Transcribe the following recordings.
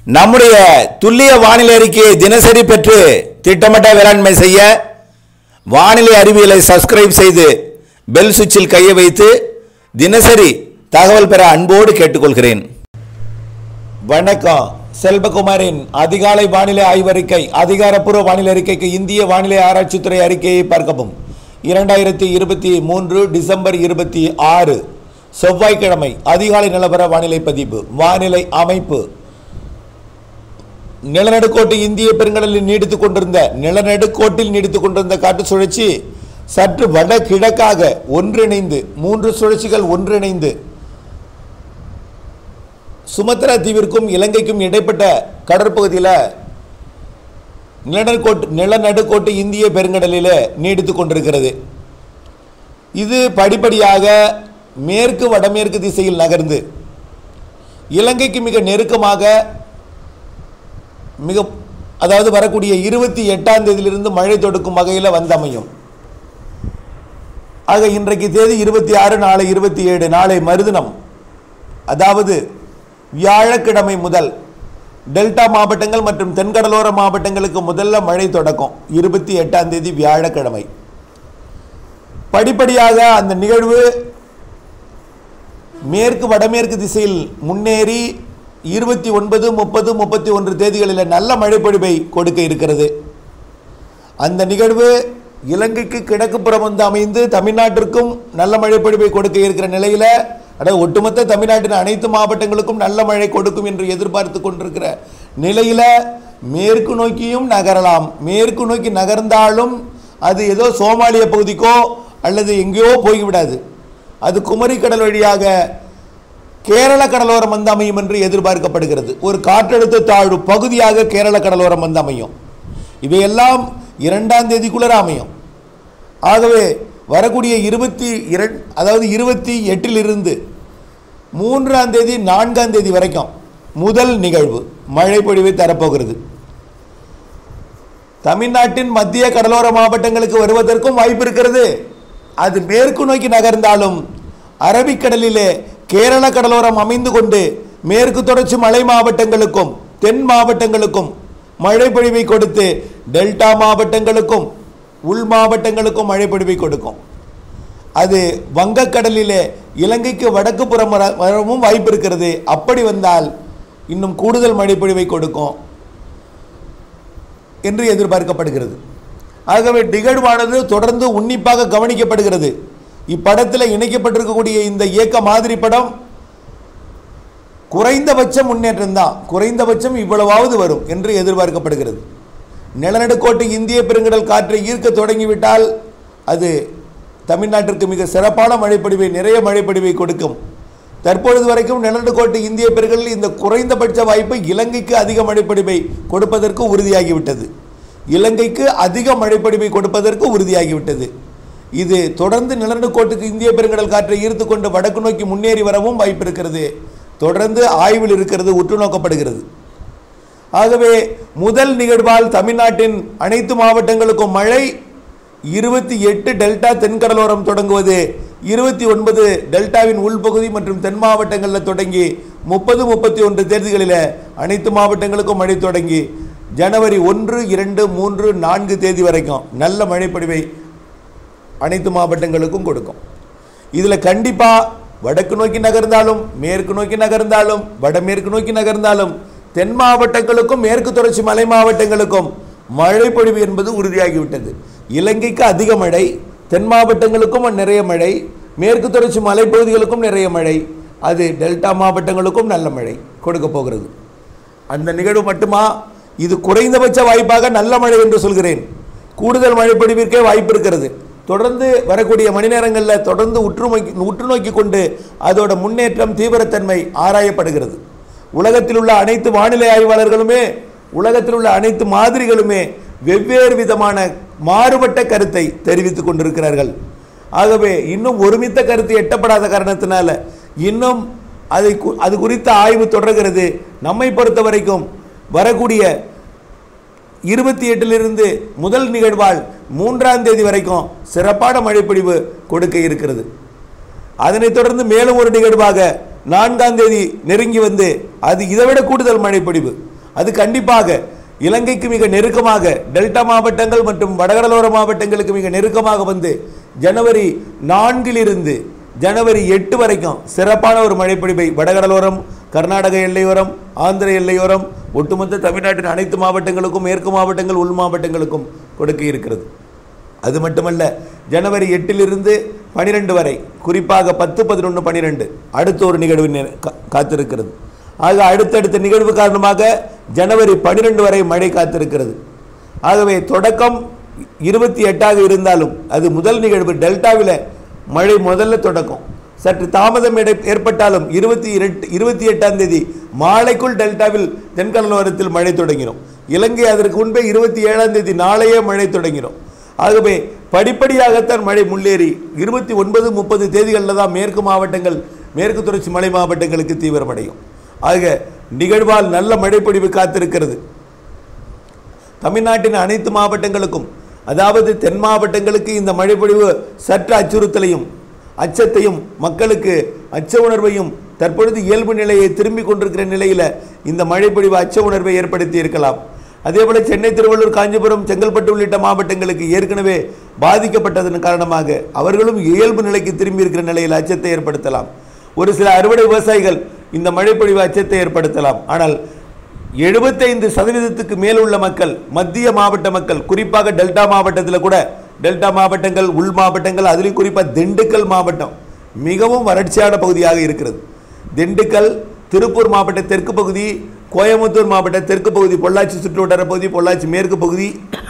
நம்முடைய துல்லிய வானிலை அறிக்கையை தினசரி பெற்று திட்டமிட்ட வேளாண்மை செய்ய வானிலை அறிவியலை சப்ஸ்கிரைப் செய்து பெல் சுவிட்சில் கையை வைத்து தினசரி தகவல் பெற அன்போடு கேட்டுக்கொள்கிறேன் வணக்கம் செல்வகுமாரின் அதிகாலை வானிலை ஆய்வறிக்கை அதிகாரப்பூர்வ வானிலை அறிக்கைக்கு இந்திய வானிலை ஆராய்ச்சித்துறை அறிக்கையை பார்க்கவும் இரண்டாயிரத்தி இருபத்தி மூன்று டிசம்பர் இருபத்தி ஆறு செவ்வாய்க்கிழமை அதிகாலை நிலவர வானிலை பதிப்பு வானிலை அமைப்பு நிலநடுக்கோட்டு இந்திய பெருங்கடலில் நீடித்துக் கொண்டிருந்த நிலநடுக்கோட்டில் நீடித்துக் கொண்டிருந்த காற்று சுழற்சி சற்று வடகிழக்காக ஒன்றிணைந்து மூன்று சுழற்சிகள் ஒன்றிணைந்து சுமத்ரா தீவிற்கும் இலங்கைக்கும் இடைப்பட்ட கடற்பகுதியில் நிலநடுக்கோட்டு நிலநடுக்கோட்டு இந்திய பெருங்கடலில் நீடித்துக் கொண்டிருக்கிறது இது படிப்படியாக மேற்கு வடமேற்கு திசையில் நகர்ந்து இலங்கைக்கு மிக நெருக்கமாக மிக அதாவது வரக்கூடிய இருபத்தி எட்டாம் தேதியிலிருந்து மழை தொடுக்கும் வகையில் வந்தமையும் ஆக இன்றைக்கு தேதி இருபத்தி ஆறு நாளை இருபத்தி ஏழு நாளை மறுதினம் அதாவது வியாழக்கிழமை முதல் டெல்டா மாவட்டங்கள் மற்றும் தென்கடலோர மாவட்டங்களுக்கு முதல்ல மழை தொடக்கம் இருபத்தி எட்டாம் தேதி வியாழக்கிழமை படிப்படியாக அந்த நிகழ்வு மேற்கு வடமேற்கு திசையில் முன்னேறி இருபத்தி ஒன்பது முப்பது முப்பத்தி ஒன்று தேதிகளில் நல்ல மழைப்பொழிவை கொடுக்க இருக்கிறது அந்த நிகழ்வு இலங்கைக்கு கிழக்குப்புறம் வந்து அமைந்து தமிழ்நாட்டிற்கும் நல்ல மழைப்பொழிவை கொடுக்க இருக்கிற நிலையில் அதாவது ஒட்டுமொத்த தமிழ்நாட்டின் அனைத்து மாவட்டங்களுக்கும் நல்ல மழை கொடுக்கும் என்று எதிர்பார்த்து கொண்டிருக்கிற நிலையில் மேற்கு நோக்கியும் நகரலாம் மேற்கு நோக்கி நகர்ந்தாலும் அது ஏதோ சோமாலிய பகுதிக்கோ அல்லது எங்கேயோ போய்விடாது அது குமரிக்கடல் வழியாக கேரள கடலோரம் வந்து அமையும் என்று எதிர்பார்க்கப்படுகிறது ஒரு காற்றழுத்த தாழ்வு பகுதியாக கேரள கடலோரம் வந்து அமையும் இவையெல்லாம் இரண்டாம் தேதிக்குள்ளே அமையும் ஆகவே வரக்கூடிய இருபத்தி இரண் அதாவது இருபத்தி எட்டிலிருந்து மூன்றாம் தேதி நான்காம் தேதி வரைக்கும் முதல் நிகழ்வு மழை பொழிவை தரப்போகிறது தமிழ்நாட்டின் மத்திய கடலோர மாவட்டங்களுக்கு வருவதற்கும் வாய்ப்பு இருக்கிறது அது மேற்கு நோக்கி நகர்ந்தாலும் அரபிக்கடலிலே கேரள கடலோரம் அமைந்து கொண்டு மேற்கு தொடர்ச்சி மலை மாவட்டங்களுக்கும் தென் மாவட்டங்களுக்கும் மழை பொழிவை கொடுத்து டெல்டா மாவட்டங்களுக்கும் உள் மாவட்டங்களுக்கும் மழை பொழிவை கொடுக்கும் அது வங்கக்கடலிலே இலங்கைக்கு வடக்கு புறம் வர- வரவும் வாய்ப்பு இருக்கிறது அப்படி வந்தால் இன்னும் கூடுதல் மழை பொழிவை கொடுக்கும் என்று எதிர்பார்க்கப்படுகிறது ஆகவே நிகழ்வானது தொடர்ந்து உன்னிப்பாக கவனிக்கப்படுகிறது இப்படத்தில் இணைக்கப்பட்டிருக்கக்கூடிய இந்த இயக்க மாதிரி படம் குறைந்தபட்ச முன்னேற்றம் தான் குறைந்தபட்சம் இவ்வளவாவது வரும் என்று எதிர்பார்க்கப்படுகிறது நிலநடுக்கோட்டு இந்திய பெருங்கடல் காற்றை ஈர்க்க தொடங்கிவிட்டால் அது தமிழ்நாட்டிற்கு மிக சிறப்பான மழைப்பொழிவை நிறைய மழைப்பொழிவை கொடுக்கும் தற்பொழுது வரைக்கும் நிலநடுக்கோட்டு இந்திய பெருங்கடலில் இந்த குறைந்தபட்ச வாய்ப்பு இலங்கைக்கு அதிக மழைப்பொழிவை கொடுப்பதற்கு உறுதியாகிவிட்டது இலங்கைக்கு அதிக மழைப்பொழிவை கொடுப்பதற்கு உறுதியாகிவிட்டது இது தொடர்ந்து நிலநடுக்கோட்டுக்கு இந்திய பெருங்கடல் காற்றை ஈர்த்து கொண்டு வடக்கு நோக்கி முன்னேறி வரவும் வாய்ப்பு இருக்கிறது தொடர்ந்து ஆய்வில் இருக்கிறது உற்று நோக்கப்படுகிறது ஆகவே முதல் நிகழ்வால் தமிழ்நாட்டின் அனைத்து மாவட்டங்களுக்கும் மழை இருபத்தி எட்டு டெல்டா தென்கடலோரம் தொடங்குவது இருபத்தி ஒன்பது டெல்டாவின் உள்பகுதி மற்றும் தென் மாவட்டங்களில் தொடங்கி முப்பது முப்பத்தி ஒன்று தேதிகளில் அனைத்து மாவட்டங்களுக்கும் மழை தொடங்கி ஜனவரி ஒன்று இரண்டு மூன்று நான்கு தேதி வரைக்கும் நல்ல மழைப்பொழிவை அனைத்து மாவட்டங்களுக்கும் கொடுக்கும் இதில் கண்டிப்பாக வடக்கு நோக்கி நகர்ந்தாலும் மேற்கு நோக்கி நகர்ந்தாலும் வடமேற்கு நோக்கி நகர்ந்தாலும் தென் மாவட்டங்களுக்கும் மேற்கு தொடர்ச்சி மலை மாவட்டங்களுக்கும் மழை பொழிவு என்பது உறுதியாகிவிட்டது இலங்கைக்கு அதிக மழை தென் மாவட்டங்களுக்கும் நிறைய மழை மேற்கு தொடர்ச்சி மலைப்பகுதிகளுக்கும் நிறைய மழை அது டெல்டா மாவட்டங்களுக்கும் நல்ல மழை கொடுக்க போகிறது அந்த நிகழ்வு மட்டுமா இது குறைந்தபட்ச வாய்ப்பாக நல்ல மழை என்று சொல்கிறேன் கூடுதல் மழை பொழிவிற்கே வாய்ப்பு இருக்கிறது தொடர்ந்து வரக்கூடிய மணி நேரங்களில் தொடர்ந்து உற்று நோக்கி உற்று நோக்கி கொண்டு அதோட முன்னேற்றம் தீவிரத்தன்மை ஆராயப்படுகிறது உலகத்தில் உள்ள அனைத்து வானிலை ஆய்வாளர்களுமே உலகத்தில் உள்ள அனைத்து மாதிரிகளுமே வெவ்வேறு விதமான மாறுபட்ட கருத்தை தெரிவித்துக் கொண்டிருக்கிறார்கள் ஆகவே இன்னும் ஒருமித்த கருத்து எட்டப்படாத காரணத்தினால இன்னும் அதை கு- அது குறித்த ஆய்வு தொடர்கிறது நம்மை பொறுத்த வரைக்கும் வரக்கூடிய இருபத்தி எட்டிலிருந்து முதல் நிகழ்வால் மூன்றாம் தேதி வரைக்கும் சிறப்பான மழைப்பொழிவு கொடுக்க இருக்கிறது அதனைத் தொடர்ந்து மேலும் ஒரு நிகழ்வாக நான்காம் தேதி நெருங்கி வந்து அது இதைவிட கூடுதல் மழைப்பொழிவு அது கண்டிப்பாக இலங்கைக்கு மிக நெருக்கமாக டெல்டா மாவட்டங்கள் மற்றும் வடகடலோர மாவட்டங்களுக்கு மிக நெருக்கமாக வந்து ஜனவரி நான்கிலிருந்து ஜனவரி எட்டு வரைக்கும் சிறப்பான ஒரு மழைப்பொழிவை வடகடலோரம் கர்நாடக எல்லையோரம் ஆந்திர எல்லையோரம் ஒட்டுமொத்த தமிழ்நாட்டின் அனைத்து மாவட்டங்களுக்கும் மேற்கு மாவட்டங்கள் உள் மாவட்டங்களுக்கும் கொடுக்க இருக்கிறது அது மட்டுமல்ல ஜனவரி எட்டிலிருந்து பனிரெண்டு வரை குறிப்பாக பத்து பதினொன்று பனிரெண்டு அடுத்த ஒரு நிகழ்வு நெ- கா- காத்திருக்கிறது ஆக அடுத்தடுத்த நிகழ்வு காரணமாக ஜனவரி பனிரெண்டு வரை மழை காத்திருக்கிறது ஆகவே தொடக்கம் இருபத்தி எட்டாக இருந்தாலும் அது முதல் நிகழ்வு டெல்டாவில் மழை முதல்ல தொடக்கம் சற்று தாமதம் ஏற்ப- ஏற்பட்டாலும் இருபத்தி எட்டு இருபத்தி எட்டாம் தேதி மாலைக்குள் டெல்டாவில் தென்கடலோரத்தில் மழை தொடங்கிடும் இலங்கை அதற்கு முன்பே இருபத்தி ஏழாம் தேதி நாளையே மழை தொடங்கிடும் ஆகவே படிப்படியாகத்தான் மழை முன்னேறி இருபத்தி ஒன்பது முப்பது தேதிகளில் தான் மேற்கு மாவட்டங்கள் மேற்கு தொடர்ச்சி மலை மாவட்டங்களுக்கு தீவிரமடையும் ஆக நிகழ்வால் நல்ல மழைப்பொழிவு காத்திருக்கிறது தமிழ்நாட்டின் அனைத்து மாவட்டங்களுக்கும் அதாவது தென் மாவட்டங்களுக்கு இந்த மழைப்பொழிவு சற்று அச்சுறுத்தலையும் அச்சத்தையும் மக்களுக்கு அச்ச உணர்வையும் தற்பொழுது இயல்பு நிலையை திரும்பிக் கொண்டிருக்கிற நிலையில் இந்த மழைப்பொழிவு அச்ச உணர்வை ஏற்படுத்தி இருக்கலாம் அதேபோல சென்னை திருவள்ளூர் காஞ்சிபுரம் செங்கல்பட்டு உள்ளிட்ட மாவட்டங்களுக்கு ஏற்கனவே பாதிக்கப்பட்டதன் காரணமாக அவர்களும் இயல்பு நிலைக்கு திரும்பி இருக்கிற நிலையில் அச்சத்தை ஏற்படுத்தலாம் ஒரு சில அறுவடை விவசாயிகள் இந்த மழைப்பொழிவு அச்சத்தை ஏற்படுத்தலாம் ஆனால் எழுபத்தைந்து சதவீதத்துக்கு மேல் உள்ள மக்கள் மத்திய மாவட்ட மக்கள் குறிப்பாக டெல்டா மாவட்டத்தில் கூட டெல்டா மாவட்டங்கள் உள் மாவட்டங்கள் அதுலேயும் குறிப்பாக திண்டுக்கல் மாவட்டம் மிகவும் வறட்சியான பகுதியாக இருக்கிறது திண்டுக்கல் திருப்பூர் மாவட்ட தெற்கு பகுதி கோயம்புத்தூர் மாவட்ட தெற்கு பகுதி பொள்ளாச்சி சுற்றுவட்டார பகுதி பொள்ளாச்சி மேற்கு பகுதி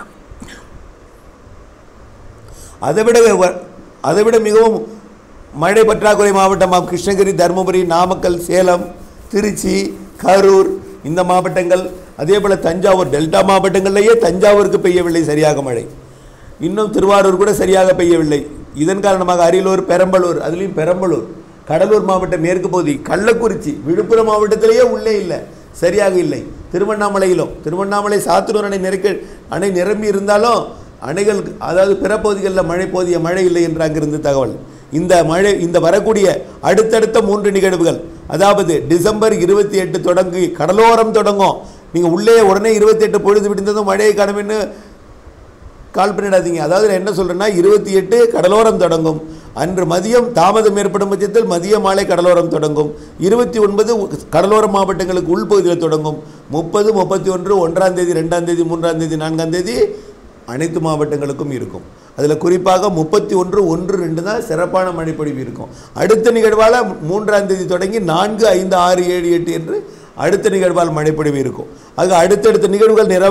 அதைவிட வ- அதைவிட மிகவும் மழை பற்றாக்குறை மாவட்டமாக கிருஷ்ணகிரி தருமபுரி நாமக்கல் சேலம் திருச்சி கரூர் இந்த மாவட்டங்கள் அதே போல் தஞ்சாவூர் டெல்டா மாவட்டங்கள்லேயே தஞ்சாவூருக்கு பெய்யவில்லை சரியாக மழை இன்னும் திருவாரூர் கூட சரியாக பெய்யவில்லை இதன் காரணமாக அரியலூர் பெரம்பலூர் அதுலேயும் பெரம்பலூர் கடலூர் மாவட்ட மேற்கு பகுதி கள்ளக்குறிச்சி விழுப்புரம் மாவட்டத்திலேயே உள்ளே இல்லை சரியாக இல்லை திருவண்ணாமலையிலும் திருவண்ணாமலை சாத்தூர் அணை நிரக்க அணை நிரம்பி இருந்தாலும் அணைகள் அதாவது பிற பகுதிகளில் மழை போதிய மழை இல்லை என்று அங்கிருந்து தகவல் இந்த மழை இந்த வரக்கூடிய அடுத்தடுத்த மூன்று நிகழ்வுகள் அதாவது டிசம்பர் இருபத்தி எட்டு தொடங்கி கடலோரம் தொடங்கும் நீங்கள் உள்ளே உடனே இருபத்தி எட்டு பொழுது விடிந்ததும் மழையை காணுமென்னு கால் பண்ணிடாதீங்க அதாவது நான் என்ன சொல்றேன்னா இருபத்தி எட்டு கடலோரம் தொடங்கும் அன்று மதியம் தாமதம் ஏற்படும் பட்சத்தில் மதிய மாலை கடலோரம் தொடங்கும் இருபத்தி ஒன்பது கடலோர மாவட்டங்களுக்கு உள்பகுதியில் தொடங்கும் முப்பது முப்பத்தி ஒன்று ஒன்றாம் தேதி ரெண்டாம் தேதி மூன்றாம் தேதி நான்காம் தேதி அனைத்து மாவட்டங்களுக்கும் இருக்கும் அதில் குறிப்பாக முப்பத்தி ஒன்று ஒன்று ரெண்டு தான் சிறப்பான மழைப்பொழிவு இருக்கும் அடுத்த நிகழ்வால் மூன்றாம் தேதி தொடங்கி நான்கு ஐந்து ஆறு ஏழு எட்டு என்று அடுத்த நிகழ்வால் மழைப்பொழிவு இருக்கும் ஆக அடுத்தடுத்த நிகழ்வுகள் நிற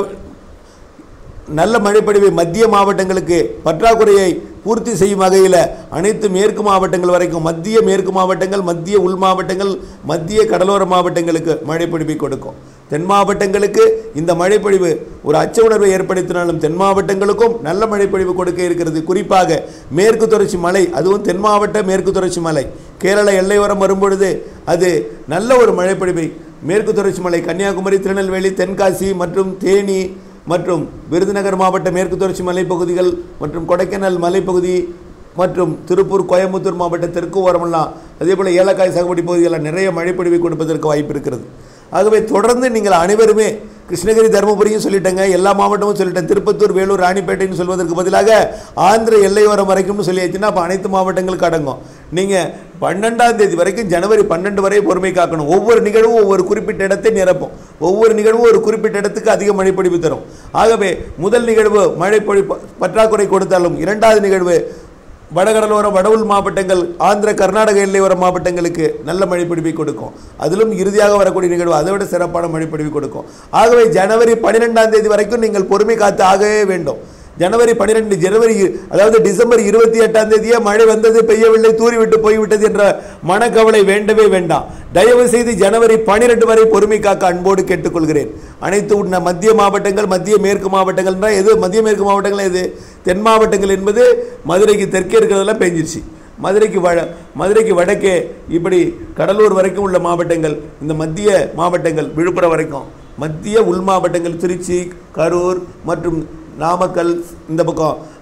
நல்ல மழைப்பொழிவை மத்திய மாவட்டங்களுக்கு பற்றாக்குறையை பூர்த்தி செய்யும் வகையில் அனைத்து மேற்கு மாவட்டங்கள் வரைக்கும் மத்திய மேற்கு மாவட்டங்கள் மத்திய உள் மாவட்டங்கள் மத்திய கடலோர மாவட்டங்களுக்கு மழைப்பொழிவை கொடுக்கும் தென் மாவட்டங்களுக்கு இந்த மழைப்பொழிவு ஒரு அச்ச உணர்வை ஏற்படுத்தினாலும் தென் மாவட்டங்களுக்கும் நல்ல மழைப்பொழிவு கொடுக்க இருக்கிறது குறிப்பாக மேற்கு தொடர்ச்சி மலை அதுவும் தென் மாவட்ட மேற்கு தொடர்ச்சி மலை கேரள எல்லையோரம் வரும்பொழுது அது நல்ல ஒரு மழைப்பொழிவை மேற்கு தொடர்ச்சி மலை கன்னியாகுமரி திருநெல்வேலி தென்காசி மற்றும் தேனி மற்றும் விருதுநகர் மாவட்ட மேற்கு தொடர்ச்சி மலைப்பகுதிகள் மற்றும் கொடைக்கானல் மலைப்பகுதி மற்றும் திருப்பூர் கோயம்புத்தூர் மாவட்ட தெற்கு ஓரமெல்லாம் அதே போல் ஏலக்காய் சாகுபடி பகுதிகளில் நிறைய மழைப்பொழிவை கொடுப்பதற்கு வாய்ப்பு இருக்கிறது ஆகவே தொடர்ந்து நீங்கள் அனைவருமே கிருஷ்ணகிரி தருமபுரியும் சொல்லிட்டேங்க எல்லா மாவட்டமும் சொல்லிட்டேன் திருப்பத்தூர் வேலூர் ராணிப்பேட்டைன்னு சொல்வதற்கு பதிலாக ஆந்திர எல்லையோரம் வரைக்கும்னு சொல்லியாச்சுன்னா அப்போ அனைத்து மாவட்டங்களுக்கு அடங்கும் நீங்கள் பன்னெண்டாம் தேதி வரைக்கும் ஜனவரி பன்னெண்டு வரை பொறுமை காக்கணும் ஒவ்வொரு நிகழ்வும் ஒவ்வொரு குறிப்பிட்ட இடத்தை நிரப்பும் ஒவ்வொரு நிகழ்வும் ஒரு குறிப்பிட்ட இடத்துக்கு அதிக மழைப்பொழிவு தரும் ஆகவே முதல் நிகழ்வு மழைப்பொழி பற்றாக்குறை கொடுத்தாலும் இரண்டாவது நிகழ்வு வடகடலோர வடவுள் மாவட்டங்கள் ஆந்திர கர்நாடக எல்லையோர மாவட்டங்களுக்கு நல்ல மழைப்பிடிப்பை கொடுக்கும் அதிலும் இறுதியாக வரக்கூடிய நிகழ்வு அதை விட சிறப்பான மழைப்பிடிப்பை கொடுக்கும் ஆகவே ஜனவரி பன்னிரெண்டாம் தேதி வரைக்கும் நீங்கள் பொறுமை காத்து ஆகவே வேண்டும் ஜனவரி பன்னிரெண்டு ஜனவரி அதாவது டிசம்பர் இருபத்தி எட்டாம் தேதியே மழை வந்தது பெய்யவில்லை தூறிவிட்டு போய்விட்டது என்ற மனக்கவலை வேண்டவே வேண்டாம் தயவு செய்து ஜனவரி பன்னிரெண்டு வரை பொறுமை காக்க அன்போடு கேட்டுக்கொள்கிறேன் அனைத்து உள்ள மத்திய மாவட்டங்கள் மத்திய மேற்கு மாவட்டங்கள்னா எது மத்திய மேற்கு மாவட்டங்கள் எது தென் மாவட்டங்கள் என்பது மதுரைக்கு தெற்கே இருக்கிறதெல்லாம் பெஞ்சிருச்சு மதுரைக்கு வட மதுரைக்கு வடக்கே இப்படி கடலூர் வரைக்கும் உள்ள மாவட்டங்கள் இந்த மத்திய மாவட்டங்கள் விழுப்புரம் வரைக்கும் மத்திய உள் மாவட்டங்கள் திருச்சி கரூர் மற்றும் நாமக்கல் இந்த பக்கம்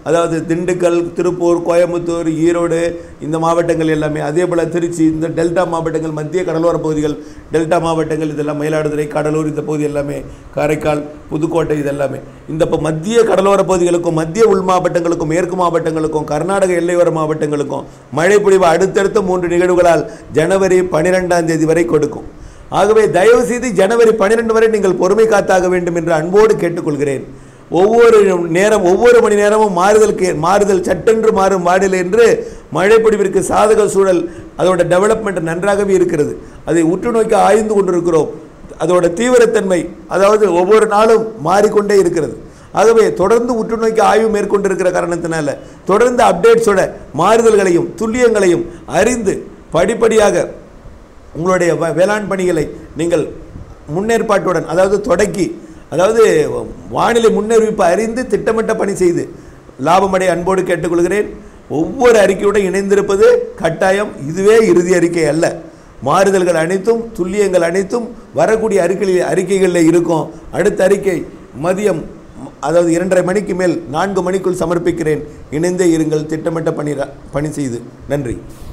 அதாவது திண்டுக்கல் திருப்பூர் கோயம்புத்தூர் ஈரோடு இந்த மாவட்டங்கள் எல்லாமே அதே போல் திருச்சி இந்த டெல்டா மாவட்டங்கள் மத்திய கடலோர பகுதிகள் டெல்டா மாவட்டங்கள் இதெல்லாம் மயிலாடுதுறை கடலூர் இந்த பகுதி எல்லாமே காரைக்கால் புதுக்கோட்டை இது எல்லாமே இந்த இப்போ மத்திய கடலோர பகுதிகளுக்கும் மத்திய உள் மாவட்டங்களுக்கும் மேற்கு மாவட்டங்களுக்கும் கர்நாடக எல்லையோர மாவட்டங்களுக்கும் மழை பொழிவு அடுத்தடுத்த மூன்று நிகழ்வுகளால் ஜனவரி பன்னிரெண்டாம் தேதி வரை கொடுக்கும் ஆகவே தயவு செய்து ஜனவரி பன்னிரெண்டு வரை நீங்கள் பொறுமை காத்தாக வேண்டும் என்று அன்போடு கேட்டுக்கொள்கிறேன் ஒவ்வொரு நேரம் ஒவ்வொரு மணி நேரமும் மாறுதலுக்கு மாறுதல் சட்டென்று மாறும் வானிலை என்று மழைப்பொழிவிற்கு சாதக சூழல் அதோட டெவலப்மெண்ட் நன்றாகவே இருக்கிறது அதை உற்று நோக்கி ஆய்ந்து கொண்டிருக்கிறோம் அதோட தீவிரத்தன்மை அதாவது ஒவ்வொரு நாளும் மாறிக்கொண்டே இருக்கிறது ஆகவே தொடர்ந்து உற்று நோக்கி ஆய்வு மேற்கொண்டிருக்கிற காரணத்தினால தொடர்ந்து அப்டேட்ஸோட மாறுதல்களையும் துல்லியங்களையும் அறிந்து படிப்படியாக உங்களுடைய வ- வேளாண் பணிகளை நீங்கள் முன்னேற்பாட்டுடன் அதாவது தொடக்கி அதாவது வானிலை முன்னறிவிப்பு அறிந்து திட்டமிட்ட பணி செய்து லாபமடை அன்போடு கேட்டுக்கொள்கிறேன் ஒவ்வொரு அறிக்கையுடன் இணைந்திருப்பது கட்டாயம் இதுவே இறுதி அறிக்கை அல்ல மாறுதல்கள் அனைத்தும் துல்லியங்கள் அனைத்தும் வரக்கூடிய அறிக்கைகளில் அறிக்கைகளில் இருக்கும் அடுத்த அறிக்கை மதியம் அதாவது இரண்டரை மணிக்கு மேல் நான்கு மணிக்குள் சமர்ப்பிக்கிறேன் இணைந்தே இருங்கள் திட்டமிட்ட பணி பணி செய்து நன்றி